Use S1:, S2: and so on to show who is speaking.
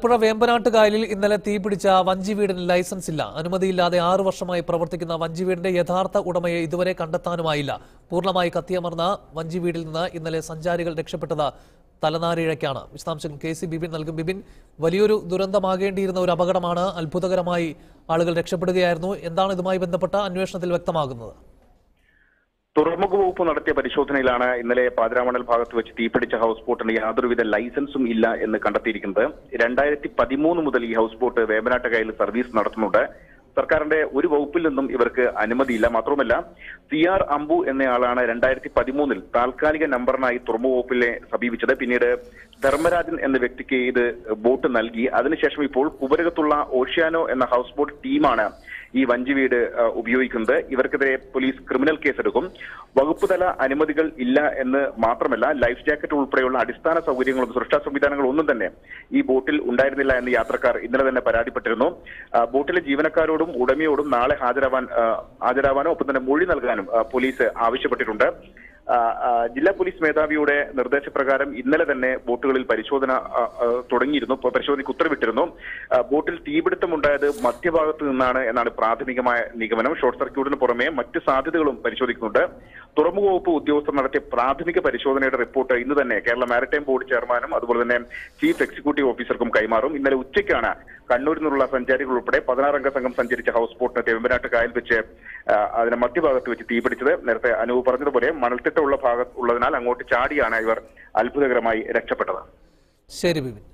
S1: ആലപ്പുഴ വേമ്പനാട്ട് കായലിൽ ഇന്നലെ തീപിടിച്ച വഞ്ചി വീടിന് ലൈസൻസ് ഇല്ല അനുമതിയില്ലാതെ ആറു വർഷമായി പ്രവർത്തിക്കുന്ന വഞ്ചി വീടിന്റെ യഥാർത്ഥ ഉടമയെ ഇതുവരെ കണ്ടെത്താനുമായില്ല പൂർണ്ണമായി കത്തിയമർന്ന വഞ്ചി വീടിൽ നിന്ന് ഇന്നലെ സഞ്ചാരികൾ രക്ഷപ്പെട്ടത് തലനാരിഴയ്ക്കാണ് വിശദാംശങ്ങൾ കെ സി ബിബിൻ നൽകും ബിബിൻ വലിയൊരു ദുരന്തമാകേണ്ടിയിരുന്ന ഒരു അപകടമാണ് അത്ഭുതകരമായി ആളുകൾ രക്ഷപ്പെടുകയായിരുന്നു എന്താണ് ഇതുമായി ബന്ധപ്പെട്ട അന്വേഷണത്തിൽ വ്യക്തമാകുന്നത്
S2: തുറമുഖ വകുപ്പ് നടത്തിയ പരിശോധനയിലാണ് ഇന്നലെ പാതിരാമണൽ ഭാഗത്ത് വെച്ച് തീപിടിച്ച ഹൗസ് ബോട്ടിന് യാതൊരുവിധ ലൈസൻസും ഇല്ല എന്ന് കണ്ടെത്തിയിരിക്കുന്നത് രണ്ടായിരത്തി പതിമൂന്ന് മുതൽ ഈ ഹൗസ് ബോട്ട് വേമ്പനാട്ട് കായലിൽ സർവീസ് നടത്തുന്നുണ്ട് സർക്കാരിന്റെ ഒരു വകുപ്പിൽ നിന്നും ഇവർക്ക് അനുമതിയില്ല മാത്രമല്ല സി ആർ അംബു എന്നയാളാണ് രണ്ടായിരത്തി പതിമൂന്നിൽ താൽക്കാലിക നമ്പറിനായി തുറമുഖ വകുപ്പിലെ സമീപിച്ചത് പിന്നീട് ധർമ്മരാജൻ എന്ന വ്യക്തിക്ക് ഇത് ബോട്ട് നൽകി അതിനുശേഷം ഇപ്പോൾ കുമരകത്തുള്ള ഓഷ്യാനോ എന്ന ഹൗസ് ബോട്ട് ടീമാണ് ഈ വഞ്ചി വീട് ആ, ഉപയോഗിക്കുന്നത് ഇവർക്കെതിരെ പോലീസ് ക്രിമിനൽ കേസെടുക്കും വകുപ്പ് തല അനുമതികൾ ഇല്ല എന്ന് മാത്രമല്ല ലൈഫ് ജാക്കറ്റ് ഉൾപ്പെടെയുള്ള അടിസ്ഥാന സൗകര്യങ്ങളും സുരക്ഷാ സംവിധാനങ്ങളും ഒന്നും തന്നെ ഈ ബോട്ടിൽ ഉണ്ടായിരുന്നില്ല എന്ന് യാത്രക്കാർ ഇന്നലെ തന്നെ പരാതിപ്പെട്ടിരുന്നു ആ, ബോട്ടിലെ ജീവനക്കാരോടും ഉടമയോടും നാളെ ഹാജരാവാൻ ആ, ഹാജരാവാനോ ഒപ്പം തന്നെ മൊഴി നൽകാനും ആ, പോലീസ് ആവശ്യപ്പെട്ടിട്ടുണ്ട് ആ, ആ, ജില്ലാ പോലീസ് മേധാവിയുടെ നിർദ്ദേശപ്രകാരം ഇന്നലെ തന്നെ ബോട്ടുകളിൽ പരിശോധന ആ, ആ, തുടങ്ങിയിരുന്നു ഇപ്പോൾ പരിശോധനയ്ക്ക് ഉത്തരവിട്ടിരുന്നു ആ, ബോട്ടിൽ തീപിടുത്തമുണ്ടായത് മധ്യഭാഗത്ത് നിന്നാണ് എന്നാണ് പ്രാഥമികമായ നിഗമനം ഷോർട്ട് സർക്യൂട്ടിന് പുറമെ മറ്റ് സാധ്യതകളും പരിശോധിക്കുന്നുണ്ട് തുറമുഖ വകുപ്പ് ഉദ്യോഗസ്ഥർ നടത്തിയ പ്രാഥമിക പരിശോധനയുടെ റിപ്പോർട്ട് ഇന്ന് തന്നെ കേരള മാരിടൈം ബോർഡ് ചെയർമാനും അതുപോലെ തന്നെ ചീഫ് എക്സിക്യൂട്ടീവ് ഓഫീസർക്കും കൈമാറും ഇന്നലെ ഉച്ചയ്ക്കാണ് കണ്ണൂരിൽ നിന്നുള്ള സഞ്ചാരികൾ ഉൾപ്പെടെ പതിനാറംഗ സംഘം സഞ്ചരിച്ച ഹൗസ് ബോട്ടിന് തെമ്പനാട്ട് കായൽ വെച്ച് ആ, അതിന്റെ മധ്യഭാഗത്ത് വെച്ച് തീപിടിച്ചത് നേരത്തെ അനൂപ് പറഞ്ഞതുപോലെ മണൽത്തിട്ട ഉള്ള ഭാഗത്ത് ഉള്ളതിനാൽ അങ്ങോട്ട് ചാടിയാണ് ഇവർ അത്ഭുതകരമായി രക്ഷപ്പെട്ടത്
S1: ശരി ബിബിൻ